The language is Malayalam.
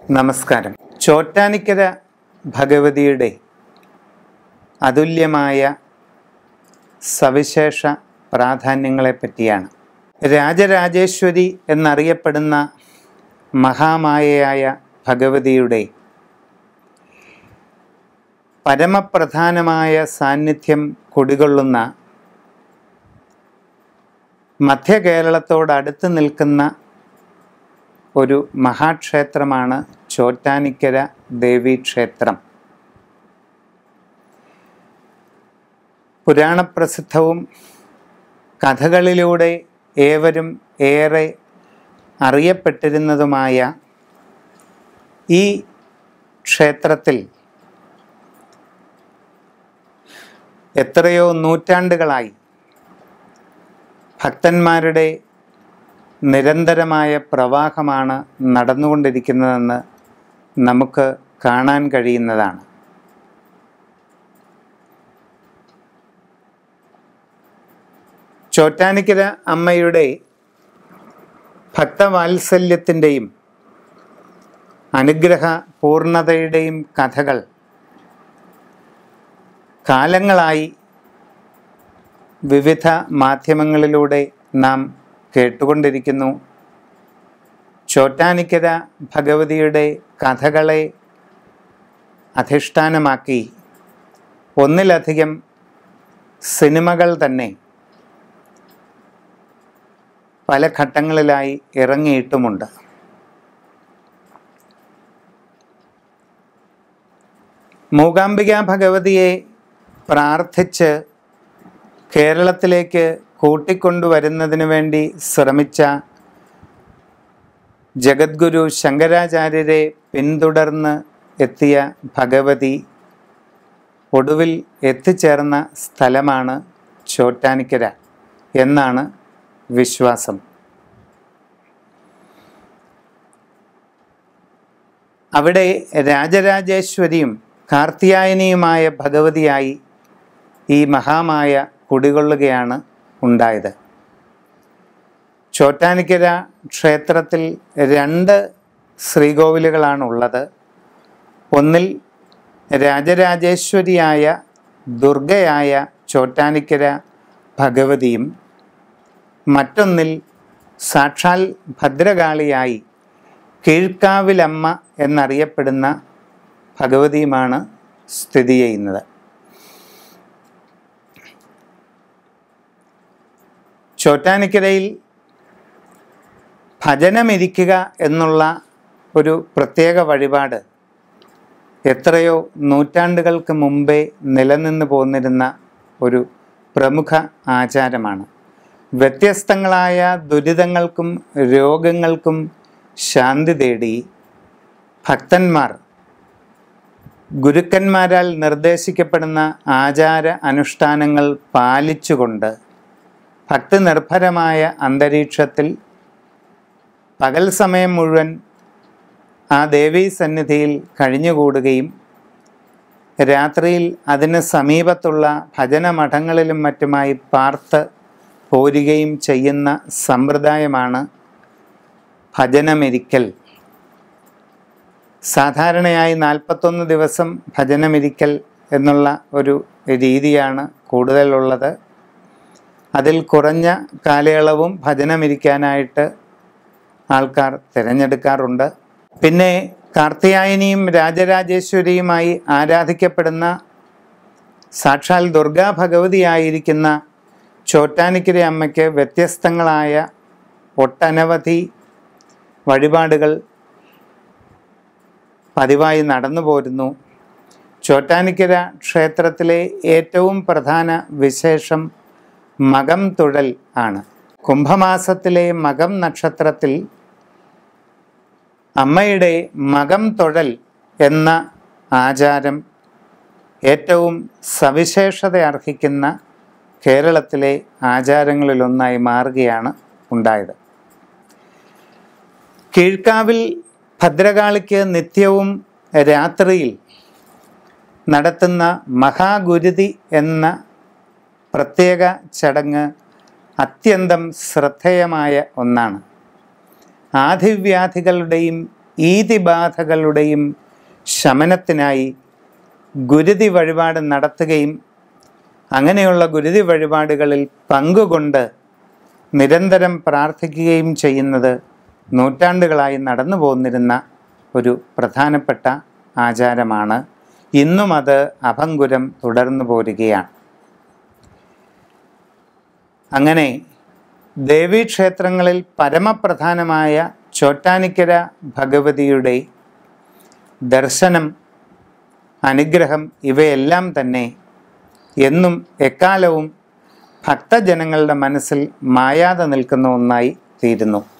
നമസ്കാരം ചോറ്റാനിക്കര ഭഗവതിയുടെ അതുല്യമായ സവിശേഷ പ്രാധാന്യങ്ങളെ പറ്റിയാണ് രാജരാജേശ്വരി എന്നറിയപ്പെടുന്ന മഹാമായയായ ഭഗവതിയുടെ പരമപ്രധാനമായ സാന്നിധ്യം കുടികൊള്ളുന്ന മധ്യ കേരളത്തോടടുത്ത് നിൽക്കുന്ന ഒരു മഹാക്ഷേത്രമാണ് ചോറ്റാനിക്കര ദേവീക്ഷേത്രം പുരാണപ്രസിദ്ധവും കഥകളിലൂടെ ഏവരും ഏറെ അറിയപ്പെട്ടിരുന്നതുമായ ഈ ക്ഷേത്രത്തിൽ എത്രയോ നൂറ്റാണ്ടുകളായി ഭക്തന്മാരുടെ നിരന്തരമായ പ്രവാഹമാണ് നടന്നുകൊണ്ടിരിക്കുന്നതെന്ന് നമുക്ക് കാണാൻ കഴിയുന്നതാണ് ചോറ്റാനിക്കര അമ്മയുടെ ഭക്തവാത്സല്യത്തിൻ്റെയും അനുഗ്രഹ പൂർണ്ണതയുടെയും കഥകൾ കാലങ്ങളായി വിവിധ മാധ്യമങ്ങളിലൂടെ നാം കേട്ടുകൊണ്ടിരിക്കുന്നു ചോറ്റാനിക്കര ഭഗവതിയുടെ കഥകളെ അധിഷ്ഠാനമാക്കി ഒന്നിലധികം സിനിമകൾ തന്നെ പല ഘട്ടങ്ങളിലായി ഇറങ്ങിയിട്ടുമുണ്ട് മൂകാംബിക ഭഗവതിയെ പ്രാർത്ഥിച്ച് കേരളത്തിലേക്ക് കൂട്ടിക്കൊണ്ടുവരുന്നതിന് വേണ്ടി ശ്രമിച്ച ജഗദ്ഗുരു ശങ്കരാചാര്യരെ പിന്തുടർന്ന് എത്തിയ ഭഗവതി ഒടുവിൽ എത്തിച്ചേർന്ന സ്ഥലമാണ് ചോറ്റാനിക്കര എന്നാണ് വിശ്വാസം അവിടെ രാജരാജേശ്വരിയും കാർത്തിയായനിയുമായ ഭഗവതിയായി ഈ മഹാമായ കുടികൊള്ളുകയാണ് ഉണ്ടായത് ചോറ്റാനിക്കര ക്ഷേത്രത്തിൽ രണ്ട് ശ്രീകോവിലുകളാണുള്ളത് ഒന്നിൽ രാജരാജേശ്വരിയായ ദുർഗയായ ചോറ്റാനിക്കര ഭഗവതിയും മറ്റൊന്നിൽ സാക്ഷാൽ ഭദ്രകാളിയായി കീഴ്ക്കാവിലമ്മ എന്നറിയപ്പെടുന്ന ഭഗവതിയുമാണ് സ്ഥിതി ചെയ്യുന്നത് ചോറ്റാനിക്കരയിൽ ഭജനമിരിക്കുക എന്നുള്ള ഒരു പ്രത്യേക വഴിപാട് എത്രയോ നൂറ്റാണ്ടുകൾക്ക് മുമ്പേ നിലനിന്ന് പോന്നിരുന്ന ഒരു പ്രമുഖ ആചാരമാണ് വ്യത്യസ്തങ്ങളായ ദുരിതങ്ങൾക്കും രോഗങ്ങൾക്കും ശാന്തി തേടി ഭക്തന്മാർ ഗുരുക്കന്മാരാൽ നിർദ്ദേശിക്കപ്പെടുന്ന ആചാര അനുഷ്ഠാനങ്ങൾ പാലിച്ചുകൊണ്ട് ഭക്തിനിർഭരമായ അന്തരീക്ഷത്തിൽ പകൽ സമയം മുഴുവൻ ആ ദേവീ സന്നിധിയിൽ കഴിഞ്ഞുകൂടുകയും രാത്രിയിൽ അതിന് സമീപത്തുള്ള ഭജനമഠങ്ങളിലും മറ്റുമായി പാർത്ത് പോരുകയും ചെയ്യുന്ന സമ്പ്രദായമാണ് ഭജനമിരിക്കൽ സാധാരണയായി നാൽപ്പത്തൊന്ന് ദിവസം ഭജനമിരിക്കൽ എന്നുള്ള ഒരു രീതിയാണ് കൂടുതലുള്ളത് അതിൽ കുറഞ്ഞ കാലയളവും ഭജനമിരിക്കാനായിട്ട് ആൾക്കാർ തിരഞ്ഞെടുക്കാറുണ്ട് പിന്നെ കാർത്തിയായനിയും രാജരാജേശ്വരിയുമായി ആരാധിക്കപ്പെടുന്ന സാക്ഷാൽ ദുർഗാ ഭഗവതിയായിരിക്കുന്ന ചോറ്റാനിക്കര അമ്മയ്ക്ക് വ്യത്യസ്തങ്ങളായ ഒട്ടനവധി വഴിപാടുകൾ പതിവായി നടന്നു പോരുന്നു ചോറ്റാനിക്കര ക്ഷേത്രത്തിലെ ഏറ്റവും പ്രധാന വിശേഷം മകം തുഴൽ ആണ് കുംഭമാസത്തിലെ മകം നക്ഷത്രത്തിൽ അമ്മയുടെ മകം തൊഴൽ എന്ന ആചാരം ഏറ്റവും സവിശേഷത അർഹിക്കുന്ന കേരളത്തിലെ ആചാരങ്ങളിലൊന്നായി മാറുകയാണ് ഉണ്ടായത് കീഴ്ക്കാവിൽ ഭദ്രകാളിക്ക് നിത്യവും രാത്രിയിൽ നടത്തുന്ന മഹാഗുരുതി എന്ന പ്രത്യേക ചടങ്ങ് അത്യന്തം ശ്രദ്ധേയമായ ഒന്നാണ് ആധിവ്യാധികളുടെയും ഈതിബാധകളുടെയും ശമനത്തിനായി ഗുരുതി വഴിപാട് നടത്തുകയും അങ്ങനെയുള്ള ഗുരുതി വഴിപാടുകളിൽ പങ്കുകൊണ്ട് നിരന്തരം പ്രാർത്ഥിക്കുകയും ചെയ്യുന്നത് നൂറ്റാണ്ടുകളായി നടന്നു പോന്നിരുന്ന ഒരു പ്രധാനപ്പെട്ട ആചാരമാണ് ഇന്നും അത് അഭംഗുരം തുടർന്നു പോരുകയാണ് അങ്ങനെ ദേവീക്ഷേത്രങ്ങളിൽ പരമപ്രധാനമായ ചോറ്റാനിക്കര ഭഗവതിയുടെ ദർശനം അനുഗ്രഹം ഇവയെല്ലാം തന്നെ എന്നും എക്കാലവും ഭക്തജനങ്ങളുടെ മനസ്സിൽ മായാതെ നിൽക്കുന്ന ഒന്നായി തീരുന്നു